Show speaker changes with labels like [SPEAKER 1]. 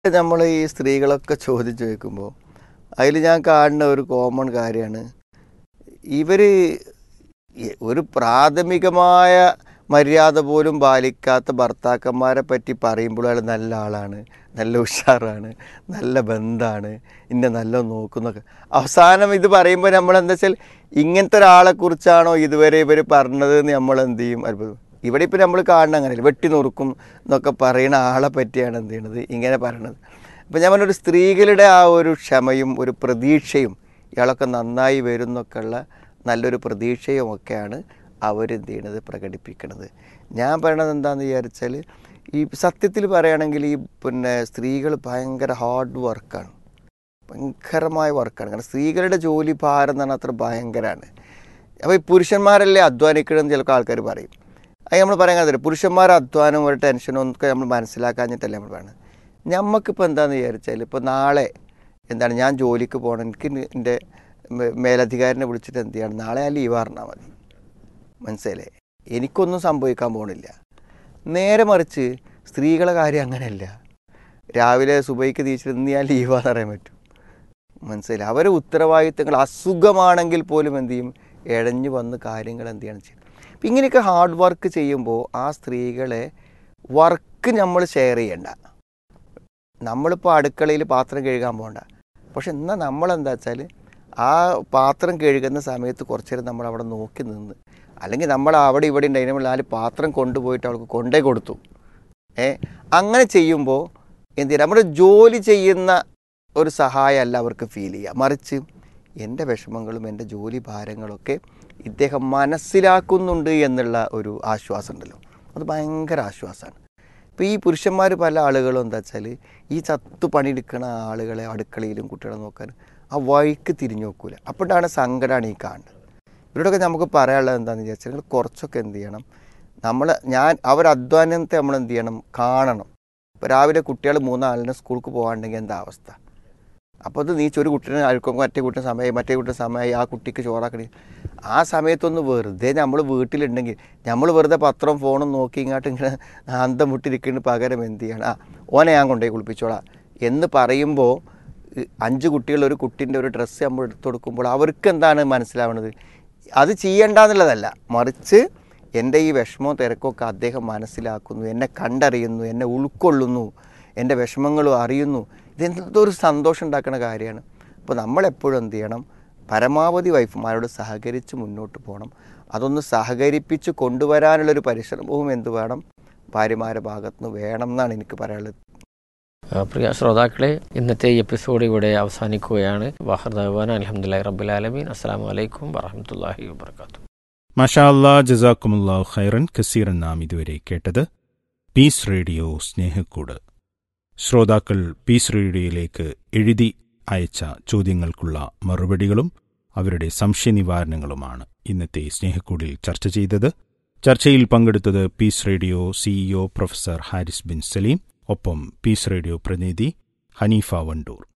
[SPEAKER 1] നമ്മൾ ഈ സ്ത്രീകളൊക്കെ ചോദിച്ചു വെക്കുമ്പോൾ അതിൽ ഞാൻ കാണുന്ന ഒരു കോമൺ കാര്യമാണ് ഇവർ ഒരു പ്രാഥമികമായ മര്യാദ പോലും പാലിക്കാത്ത ഭർത്താക്കന്മാരെ പറ്റി പറയുമ്പോൾ അയാൾ നല്ല ആളാണ് നല്ല ഉഷാറാണ് നല്ല ബന്ധമാണ് ഇന്നെ നല്ല നോക്കുന്നൊക്കെ അവസാനം ഇത് പറയുമ്പോൾ നമ്മൾ എന്താ വെച്ചാൽ ഇങ്ങനത്തെ ഒരാളെ കുറിച്ചാണോ ഇതുവരെ ഇവർ പറഞ്ഞത് എന്ന് നമ്മൾ എന്ത് ചെയ്യും അത്ഭുതം ഇവിടെ ഇപ്പോൾ നമ്മൾ കാണുന്ന അങ്ങനെയല്ല വെട്ടി നുറുക്കും എന്നൊക്കെ പറയുന്ന ആളെ പറ്റിയാണ് എന്ത് ചെയ്യണത് ഇങ്ങനെ പറയണത് അപ്പോൾ ഞാൻ പറഞ്ഞൊരു സ്ത്രീകളുടെ ആ ഒരു ക്ഷമയും ഒരു പ്രതീക്ഷയും ഇയാളൊക്കെ നന്നായി വരും എന്നൊക്കെയുള്ള നല്ലൊരു പ്രതീക്ഷയും ഒക്കെയാണ് അവരെന്ത് ചെയ്യണത് പ്രകടിപ്പിക്കുന്നത് ഞാൻ പറയണത് എന്താണെന്ന് വിചാരിച്ചാൽ ഈ സത്യത്തിൽ പറയുകയാണെങ്കിൽ ഈ പിന്നെ സ്ത്രീകൾ ഭയങ്കര ഹാർഡ് വർക്കാണ് ഭയങ്കരമായ വർക്കാണ് കാരണം സ്ത്രീകളുടെ ജോലി ഭാരം എന്ന് പറഞ്ഞാൽ അത്ര ഭയങ്കരമാണ് അപ്പോൾ ഈ പുരുഷന്മാരല്ലേ അധ്വാനിക്കണമെന്ന് ചിലപ്പോൾ ആൾക്കാർ പറയും അത് നമ്മൾ പറയാൻ കഴിയില്ല പുരുഷന്മാർ അധ്വാനം ഒരു ടെൻഷനും ഒക്കെ നമ്മൾ മനസ്സിലാക്കാഞ്ഞിട്ടല്ലേ നമ്മൾ പറയുന്നത് നമുക്കിപ്പോൾ എന്താണെന്ന് വിചാരിച്ചാൽ ഇപ്പോൾ നാളെ എന്താണ് ഞാൻ ജോലിക്ക് പോകണം എനിക്ക് എൻ്റെ മേലധികാരിനെ വിളിച്ചിട്ട് എന്ത് ചെയ്യണം നാളെ ഞാൻ ലീവ് പറഞ്ഞാൽ മതി മനസ്സിലേ എനിക്കൊന്നും സംഭവിക്കാൻ പോണില്ല നേരെ മറിച്ച് സ്ത്രീകളെ കാര്യം അങ്ങനെയല്ല രാവിലെ സുബൈക്ക് തീച്ചിട്ട് ഇന്ന് ഞാൻ ലീവാന്ന് പറയാൻ പറ്റും മനസ്സിലായി അവരെ ഉത്തരവാദിത്തങ്ങൾ അസുഖമാണെങ്കിൽ പോലും എന്ത് ചെയ്യും ഇഴഞ്ഞു വന്ന് കാര്യങ്ങൾ എന്ത് ചെയ്യണം ചെയ്യും അപ്പം ഇങ്ങനെയൊക്കെ ഹാർഡ് വർക്ക് ചെയ്യുമ്പോൾ ആ സ്ത്രീകളെ വർക്ക് നമ്മൾ ഷെയർ ചെയ്യണ്ട നമ്മളിപ്പോൾ അടുക്കളയിൽ പാത്രം കഴുകാൻ പോകണ്ട പക്ഷെ എന്നാൽ നമ്മളെന്താ വെച്ചാൽ ആ പാത്രം കഴുകുന്ന സമയത്ത് കുറച്ച് നേരം നമ്മൾ അവിടെ നോക്കി നിന്ന് അല്ലെങ്കിൽ നമ്മൾ അവിടെ ഇവിടെ ഉണ്ടായിരുന്നു നാല് പാത്രം കൊണ്ടുപോയിട്ട് അവൾക്ക് കൊണ്ടേ കൊടുത്തു ഏ അങ്ങനെ ചെയ്യുമ്പോൾ എന്ത് ചെയ്യുക നമ്മുടെ ജോലി ചെയ്യുന്ന ഒരു സഹായമല്ല അവർക്ക് ഫീൽ ചെയ്യുക മറിച്ച് എൻ്റെ വിഷമങ്ങളും എൻ്റെ ജോലി ഭാരങ്ങളൊക്കെ ഇദ്ദേഹം മനസ്സിലാക്കുന്നുണ്ട് എന്നുള്ള ഒരു ആശ്വാസം ഉണ്ടല്ലോ അത് ഭയങ്കര ആശ്വാസമാണ് ഇപ്പോൾ ഈ പുരുഷന്മാർ പല ആളുകളും എന്താ വെച്ചാൽ ഈ ചത്തു പണിയെടുക്കുന്ന ആളുകളെ അടുക്കളയിലും കുട്ടികളെ നോക്കാൻ ആ വഴിക്ക് തിരിഞ്ഞു നോക്കൂല അപ്പോഴാണ് സങ്കടമാണ് ഈ കാണുന്നത് ഇവരോടൊക്കെ നമുക്ക് പറയാനുള്ളത് എന്താണെന്ന് വിചാരിച്ചാൽ നിങ്ങൾ കുറച്ചൊക്കെ എന്ത് ചെയ്യണം നമ്മൾ ഞാൻ അവർ അധ്വാനത്തെ നമ്മൾ എന്ത് ചെയ്യണം കാണണം ഇപ്പോൾ രാവിലെ കുട്ടികൾ മൂന്നാളിന് സ്കൂൾക്ക് പോകാണ്ടെങ്കിൽ എന്താ അവസ്ഥ അപ്പോൾ അത് നീച്ച് ഒരു കുട്ടീനെ അഴുക്കും മറ്റേ കുട്ടിയുടെ സമയം മറ്റേ കുട്ടിയുടെ സമയമായി ആ കുട്ടിക്ക് ചോറാക്കണി ആ സമയത്തൊന്ന് വെറുതെ നമ്മൾ വീട്ടിലുണ്ടെങ്കിൽ നമ്മൾ വെറുതെ പത്രം ഫോണും നോക്കി ഇങ്ങോട്ട് ഇങ്ങനെ അന്തം വിട്ടിരിക്കുന്ന പകരം എന്ത് ചെയ്യണം ആ ഓനെ ഞാൻ കൊണ്ടുപോയി കുളിപ്പിച്ചോളാം എന്ന് പറയുമ്പോൾ അഞ്ച് കുട്ടികൾ ഒരു കുട്ടീൻ്റെ ഒരു ഡ്രസ്സ് നമ്മൾ എടുത്തു കൊടുക്കുമ്പോൾ അവർക്ക് എന്താണ് മനസ്സിലാവുന്നത് അത് ചെയ്യണ്ട എന്നുള്ളതല്ല മറിച്ച് എൻ്റെ ഈ വിഷമവും തിരക്കൊക്കെ അദ്ദേഹം മനസ്സിലാക്കുന്നു എന്നെ കണ്ടറിയുന്നു എന്നെ ഉൾക്കൊള്ളുന്നു എൻ്റെ വിഷമങ്ങളും അറിയുന്നു ഇതെന്തൊരു സന്തോഷം ഉണ്ടാക്കുന്ന കാര്യമാണ് അപ്പോൾ നമ്മളെപ്പോഴും എന്ത് ചെയ്യണം പരമാവധി വൈഫുമാരോട് സഹകരിച്ച് മുന്നോട്ട് പോകണം അതൊന്ന് സഹകരിപ്പിച്ച് കൊണ്ടുവരാനുള്ളൊരു പരിശ്രമവും എന്ത് വേണം ഭാര്യമാരുടെ ഭാഗത്തുനിന്ന് വേണം എന്നാണ് എനിക്ക് പറയാനുള്ളത്
[SPEAKER 2] പ്രിയ ശ്രോതാക്കളെ ഇന്നത്തെ ഈ എപ്പിസോഡ് ഇവിടെ അവസാനിക്കുകയാണ് വാഹർദാൻ അലഹമുല്ലാ റബ്ബുലാലമീൻ അസ്സാം വലൈക്കും വറഹമത്തല്ലാഹി വാത്തു
[SPEAKER 3] മഷാ അല്ലാ ജസാക്കുമുല്ലാ ഖൈറൻ കസീറൻ നാം ഇതുവരെ കേട്ടത് പീസ് റേഡിയോ സ്നേഹക്കൂട് ശ്രോതാക്കൾ പീസ് റേഡിയോയിലേക്ക് എഴുതി അയച്ച ചോദ്യങ്ങൾക്കുള്ള മറുപടികളും അവരുടെ സംശയനിവാരണങ്ങളുമാണ് ഇന്നത്തെ സ്നേഹക്കൂടിൽ ചർച്ച ചെയ്തത് ചർച്ചയിൽ പങ്കെടുത്തത് peace radio CEO professor Haris bin Saleem ഒപ്പം പീസ് റേഡിയോ പ്രതിനിധി ഹനീഫ വണ്ടൂർ